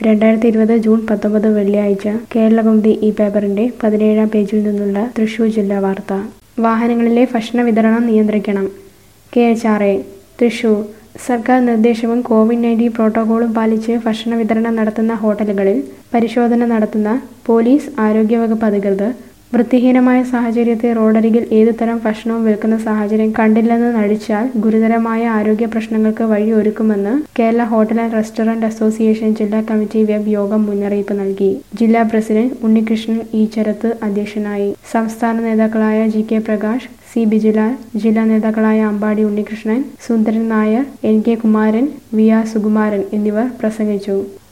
രണ്ടായിരത്തി ഇരുപത് ജൂൺ പത്തൊമ്പത് വെള്ളിയാഴ്ച കേരളകൗമുദി ഈ പേപ്പറിന്റെ പതിനേഴാം പേജിൽ നിന്നുള്ള തൃശൂർ ജില്ലാ വാർത്ത വാഹനങ്ങളിലെ ഭക്ഷണ വിതരണം നിയന്ത്രിക്കണം K H R A Thrissur സർക്കാർ നിർദ്ദേശവും കോവിഡ് നയൻറ്റീൻ പ്രോട്ടോകോളും പാലിച്ച് ഭക്ഷണ വിതരണം നടത്തുന്ന ഹോട്ടലുകളിൽ പരിശോധന നടത്തുന്ന പോലീസ് ആരോഗ്യവകുപ്പ് അധികൃതർ വൃത്തിഹീനമായ സാഹചര്യത്തിൽ റോഡരികിൽ ഏതുതരം ഭക്ഷണവും വിൽക്കുന്ന സാഹചര്യം കണ്ടില്ലെന്ന് നടിച്ചാൽ ഗുരുതരമായ ആരോഗ്യ പ്രശ്നങ്ങൾക്ക് വഴിയൊരുക്കുമെന്ന് Kerala hotel and restaurant association ജില്ലാ കമ്മിറ്റി വെബ് യോഗം മുന്നറിയിപ്പ് നൽകി ജില്ലാ പ്രസിഡന്റ് ഉണ്ണികൃഷ്ണൻ ഈച്ചരത്ത് അധ്യക്ഷനായി സംസ്ഥാന നേതാക്കളായ G K Prakash C Bijulal ജില്ലാ നേതാക്കളായ Ambadi Unnikrishnan Sundaran Nair N K Kumaran V R Sukumaran എന്നിവർ പ്രസംഗിച്ചു